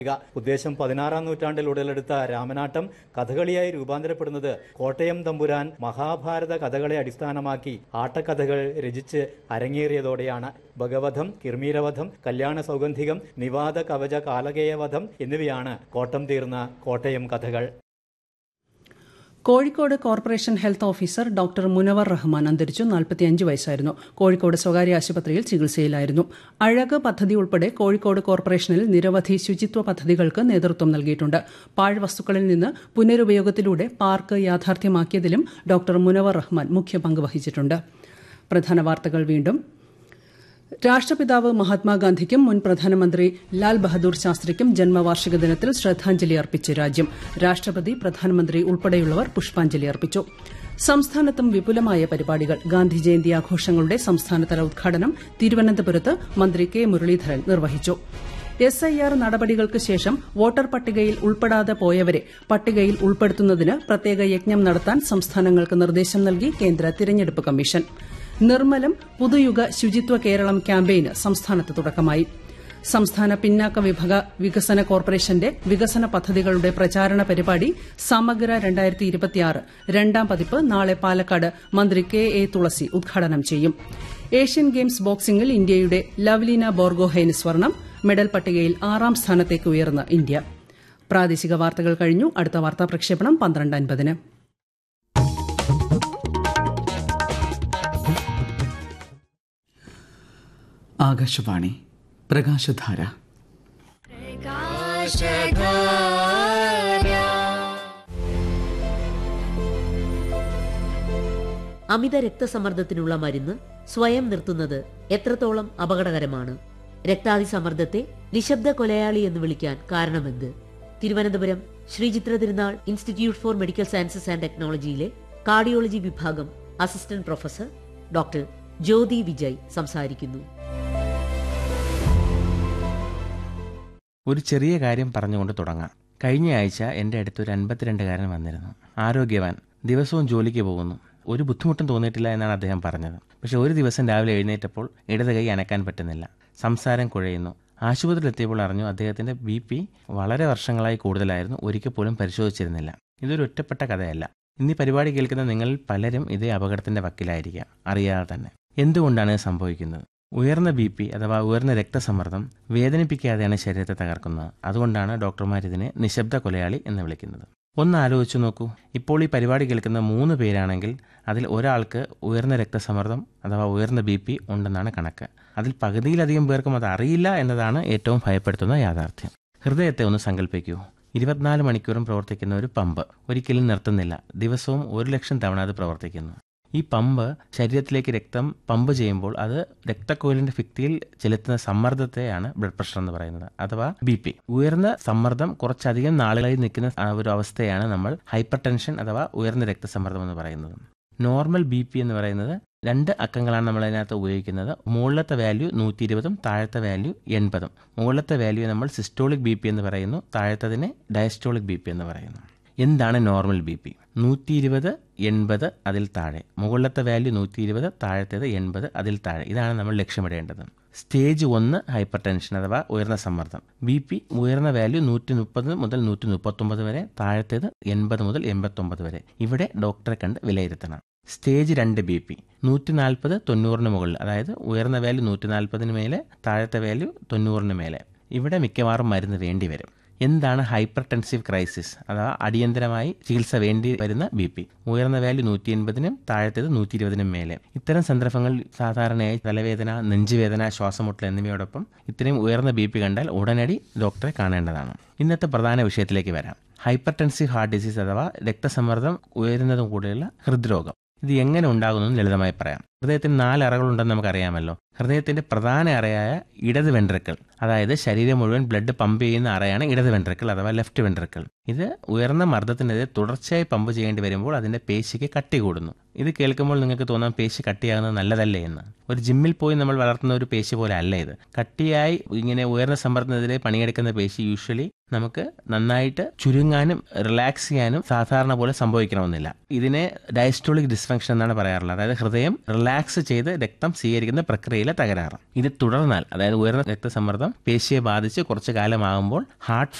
ഉദ്ദേശം പതിനാറാം നൂറ്റാണ്ടിൽ ഉടലെടുത്ത രാമനാട്ടം കഥകളിയായി രൂപാന്തരപ്പെടുന്നത് കോട്ടയം തമ്പുരാൻ മഹാഭാരത കഥകളെ അടിസ്ഥാനമാക്കി ആട്ടക്കഥകൾ രചിച്ച് അരങ്ങേറിയതോടെയാണ് ഭഗവധം കിർമീരവധം കല്യാണ സൗഗന്ധികം നിവാദ കവച കാലകേയവധം എന്നിവയാണ് കോട്ടം തീർന്ന കോട്ടയം കഥകൾ Kozhikode corporation health officer doctor Munavar Rahman അന്തരിച്ചു നാൽപ്പത്തിയഞ്ച് വയസ്സായിരുന്നു കോഴിക്കോട് സ്വകാര്യ ആശുപത്രിയിൽ ചികിത്സയിലായിരുന്നു അഴക് പദ്ധതി ഉൾപ്പെടെ കോഴിക്കോട് കോർപ്പറേഷനിൽ നിരവധി ശുചിത്വ പദ്ധതികൾക്ക് നേതൃത്വം നൽകിയിട്ടുണ്ട് പാഴ്വസ്തുക്കളിൽ നിന്ന് പുനരുപയോഗത്തിലൂടെ പാർക്ക് യാഥാർത്ഥ്യമാക്കിയതിലും ഡോക്ടർ മുനവർ റഹ്മാൻ മുഖ്യ പങ്ക് വഹിച്ചിട്ടുണ്ട് പ്രധാന വാർത്തകൾ വീണ്ടും രാഷ്ട്രപിതാവ് മഹാത്മാഗാന്ധിക്കും മുൻ പ്രധാനമന്ത്രി ലാൽ ബഹദൂർ ശാസ്ത്രിക്കും ജന്മവാർഷിക ദിനത്തിൽ ശ്രദ്ധാഞ്ജലി അർപ്പിച്ച് രാജ്യം രാഷ്ട്രപതി പ്രധാനമന്ത്രി ഉൾപ്പെടെയുള്ളവർ പുഷ്പാഞ്ജലി അർപ്പിച്ചു സംസ്ഥാനത്തും വിപുലമായ പരിപാടികൾ ഗാന്ധി ജയന്തി ആഘോഷങ്ങളുടെ സംസ്ഥാനതല ഉദ്ഘാടനം തിരുവനന്തപുരത്ത് മന്ത്രി കെ മുരളീധരൻ നിർവഹിച്ചു എസ് ഐ ആർ നടപടികൾക്ക് ശേഷം വോട്ടർ പട്ടികയിൽ ഉൾപ്പെടാതെ പോയവരെ പട്ടികയിൽ ഉൾപ്പെടുത്തുന്നതിന് പ്രത്യേക യജ്ഞം നടത്താൻ സംസ്ഥാനങ്ങൾക്ക് നിർദ്ദേശം നൽകി കേന്ദ്ര തിരഞ്ഞെടുപ്പ് കമ്മീഷൻ നിർമ്മലം പുതുയുഗ ശുചിത്വ കേരളം ക്യാമ്പയിന് സംസ്ഥാനത്ത് തുടക്കമായി സംസ്ഥാന പിന്നാക്ക വിഭാഗ വികസന കോർപ്പറേഷന്റെ വികസന പദ്ധതികളുടെ പ്രചാരണ പരിപാടി സമഗ്ര രണ്ടായിരത്തി ഇരുപത്തിയാറ് രണ്ടാം പതിപ്പ് നാളെ പാലക്കാട് മന്ത്രി കെ എ തുളസി ഉദ്ഘാടനം ചെയ്യും ഏഷ്യൻ ഗെയിംസ് ബോക്സിംഗിൽ ഇന്ത്യയുടെ ലവ്ലീന ബോർഗോഹൈന് സ്വർണം മെഡൽ പട്ടികയിൽ ആറാം സ്ഥാനത്തേക്ക് ഉയർന്ന ഇന്ത്യ പ്രാദേശിക വാർത്തകൾ കഴിഞ്ഞു അടുത്ത വാർത്താ പ്രക്ഷേപണം പന്ത്രണ്ട് അൻപതിന് ആകാശവാണി പ്രകാശധാര അമിത രക്തസമ്മർദ്ദത്തിനുള്ള മരുന്ന് സ്വയം നിർത്തുന്നത് എത്രത്തോളം അപകടകരമാണ് രക്താതിസമ്മർദ്ദത്തെ നിശബ്ദ കൊലയാളി എന്ന് വിളിക്കാൻ കാരണമെന്ത് Thiruvananthapuram Sree Chitra Tirunal institute for medical sciences and ടെക്നോളജിയിലെ കാർഡിയോളജി വിഭാഗം assistant professor doctor Jyothi Vijay സംസാരിക്കുന്നു ഒരു ചെറിയ കാര്യം പറഞ്ഞുകൊണ്ട് തുടങ്ങാം കഴിഞ്ഞ ആഴ്ച എൻ്റെ അടുത്ത് ഒരു അൻപത്തിരണ്ടുകാരൻ വന്നിരുന്നു ആരോഗ്യവാൻ ദിവസവും ജോലിക്ക് പോകുന്നു ഒരു ബുദ്ധിമുട്ടും തോന്നിയിട്ടില്ല എന്നാണ് അദ്ദേഹം പറഞ്ഞത് പക്ഷെ ഒരു ദിവസം രാവിലെ എഴുന്നേറ്റപ്പോൾ ഇടത് കൈ അനക്കാൻ പറ്റുന്നില്ല സംസാരം കുഴയുന്നു ആശുപത്രിയിലെത്തിയപ്പോൾ അറിഞ്ഞു അദ്ദേഹത്തിൻ്റെ ബി പി വളരെ വർഷങ്ങളായി കൂടുതലായിരുന്നു ഒരിക്കൽ പോലും പരിശോധിച്ചിരുന്നില്ല ഇതൊരു ഒറ്റപ്പെട്ട കഥയല്ല ഇന്ന് ഈ പരിപാടി കേൾക്കുന്ന നിങ്ങളിൽ പലരും ഇതേ അപകടത്തിൻ്റെ വക്കിലായിരിക്കാം അറിയാതെ തന്നെ എന്തുകൊണ്ടാണ് ഇത് സംഭവിക്കുന്നത് ഉയർന്ന ബി പി അഥവാ ഉയർന്ന രക്തസമ്മർദ്ദം വേദനിപ്പിക്കാതെയാണ് ശരീരത്തെ തകർക്കുന്നത് അതുകൊണ്ടാണ് ഡോക്ടർമാർ ഇതിനെ നിശബ്ദ കൊലയാളി എന്ന് വിളിക്കുന്നത് ഒന്ന് ആലോചിച്ചു നോക്കൂ ഇപ്പോൾ ഈ പരിപാടി കേൾക്കുന്ന മൂന്ന് പേരാണെങ്കിൽ അതിൽ ഒരാൾക്ക് ഉയർന്ന രക്തസമ്മർദ്ദം അഥവാ ഉയർന്ന ബി പി ഉണ്ടെന്നാണ് കണക്ക് അതിൽ പകുതിയിലധികം പേർക്കും അത് അറിയില്ല എന്നതാണ് ഏറ്റവും ഭയപ്പെടുത്തുന്ന യാഥാർത്ഥ്യം ഹൃദയത്തെ ഒന്ന് സങ്കല്പിക്കൂ ഇരുപത്തിനാല് മണിക്കൂറും പ്രവർത്തിക്കുന്ന ഒരു പമ്പ് ഒരിക്കലും നിർത്തുന്നില്ല ദിവസവും ഒരു ലക്ഷം തവണ അത് പ്രവർത്തിക്കുന്നു ഈ പമ്പ് ശരീരത്തിലേക്ക് രക്തം പമ്പ് ചെയ്യുമ്പോൾ അത് രക്തക്കോലിന്റെ ഭിത്തിയിൽ ചെലുത്തുന്ന സമ്മർദ്ദത്തെയാണ് ബ്ലഡ് പ്രഷർ എന്ന് പറയുന്നത് അഥവാ ബി പി ഉയർന്ന സമ്മർദ്ദം കുറച്ചധികം നാളുകളിൽ നിൽക്കുന്ന ആ ഒരു അവസ്ഥയാണ് നമ്മൾ ഹൈപ്പർ ടെൻഷൻ അഥവാ ഉയർന്ന രക്തസമ്മർദ്ദം എന്ന് പറയുന്നത് നോർമൽ ബി പി എന്ന് പറയുന്നത് രണ്ട് അക്കങ്ങളാണ് നമ്മൾ അതിനകത്ത് ഉപയോഗിക്കുന്നത് മുകളിലത്തെ വാല്യൂ നൂറ്റി ഇരുപതും താഴത്തെ വാല്യൂ എൺപതും മുകളിലത്തെ വാല്യൂ നമ്മൾ സിസ്റ്റോളിക് ബി പി എന്ന് പറയുന്നു താഴത്തതിനെ ഡയസ്റ്റോളിക് ബി പി എന്ന് പറയുന്നു എന്താണ് നോർമൽ ബി പി നൂറ്റി ഇരുപത് എൺപത് അതിൽ താഴെ മുകളിലത്തെ വാല്യൂ നൂറ്റി ഇരുപത് താഴത്തേത് എൺപത് അതിൽ താഴെ ഇതാണ് നമ്മൾ ലക്ഷ്യമിടേണ്ടത് സ്റ്റേജ് ഒന്ന് ഹൈപ്പർ ടെൻഷൻ അഥവാ ഉയർന്ന സമ്മർദ്ദം ബി പി ഉയർന്ന വാല്യൂ നൂറ്റി മുപ്പത് മുതൽ നൂറ്റി മുപ്പത്തൊമ്പത് വരെ താഴത്തേത് എൺപത് മുതൽ എൺപത്തൊമ്പത് വരെ ഇവിടെ ഡോക്ടറെ കണ്ട് വിലയിരുത്തണം സ്റ്റേജ് രണ്ട് ബി പി നൂറ്റി നാൽപ്പത് തൊണ്ണൂറിന് മുകളിൽ അതായത് ഉയർന്ന വാല്യൂ നൂറ്റി നാൽപ്പതിന് മേലെ താഴത്തെ വാല്യൂ തൊണ്ണൂറിന് മേലെ ഇവിടെ മിക്കവാറും മരുന്ന് വേണ്ടി വരും എന്താണ് ഹൈപ്പർ ടെൻസീവ് ക്രൈസിസ് അഥവാ അടിയന്തരമായി ചികിത്സ വേണ്ടി വരുന്ന ബി പി ഉയർന്ന വാല്യൂ നൂറ്റി എൺപതിനും താഴത്തേത് നൂറ്റി ഇരുപതിനും മേലെ ഇത്തരം സന്ദർഭങ്ങളിൽ സാധാരണയായി തലവേദന നെഞ്ചുവേദന ശ്വാസമുട്ടൽ എന്നിവയോടൊപ്പം ഇത്രയും ഉയർന്ന ബി പി കണ്ടാൽ ഉടനടി ഡോക്ടറെ കാണേണ്ടതാണ് ഇന്നത്തെ പ്രധാന വിഷയത്തിലേക്ക് വരാം ഹൈപ്പർ ടെൻസീവ് ഹാർട്ട് ഡിസീസ് അഥവാ രക്തസമ്മർദ്ദം ഉയരുന്നതും കൂടെയുള്ള ഹൃദ്രോഗം ഇത് എങ്ങനെ ഉണ്ടാകുന്നു ലളിതമായി പറയാം ഹൃദയത്തിന് നാല് അറകളുണ്ടെന്ന് നമുക്കറിയാമല്ലോ ഹൃദയത്തിന്റെ പ്രധാന അറയായ ഇടത് വെൻട്രിക്കിൾ അതായത് ശരീരം മുഴുവൻ ബ്ലഡ് പമ്പ് ചെയ്യുന്ന അറയാണ് ഇടത് വെൻട്രിക്കിൾ അഥവാ ലെഫ്റ്റ് വെൻട്രിക്കിൾ ഇത് ഉയർന്ന മർദ്ദത്തിനെതിരെ തുടർച്ചയായി പമ്പ് ചെയ്യേണ്ടി വരുമ്പോൾ അതിന്റെ പേശിക്ക് കട്ടി കൂടുന്നു ഇത് കേൾക്കുമ്പോൾ നിങ്ങൾക്ക് തോന്നാം പേശി കട്ടിയാകുന്നത് നല്ലതല്ലേ എന്ന് ഒരു ജിമ്മിൽ പോയി നമ്മൾ വളർത്തുന്ന ഒരു പേശി പോലെ അല്ല ഇത് കട്ടിയായി ഇങ്ങനെ ഉയർന്ന സമ്മർദ്ദത്തിനെതിരെ പണിയെടുക്കുന്ന പേശി യൂഷ്വലി നമുക്ക് നന്നായിട്ട് ചുരുങ്ങാനും റിലാക്സ് ചെയ്യാനും സാധാരണ പോലെ സംഭവിക്കണമെന്നില്ല ഇതിനെ ഡയസ്റ്റോളിക് ഡിസ്ഫങ്ഷൻ എന്നാണ് പറയാറുള്ളത് അതായത് ഹൃദയം റിലാക്സ് റിലാക്സ് ചെയ്ത് രക്തം സ്വീകരിക്കുന്ന പ്രക്രിയയിലെ തകരാറ് ഇത് തുടർന്നാൽ അതായത് ഉയർന്ന രക്തസമ്മർദ്ദം പേശിയെ ബാധിച്ച് കുറച്ചു കാലമാകുമ്പോൾ ഹാർട്ട്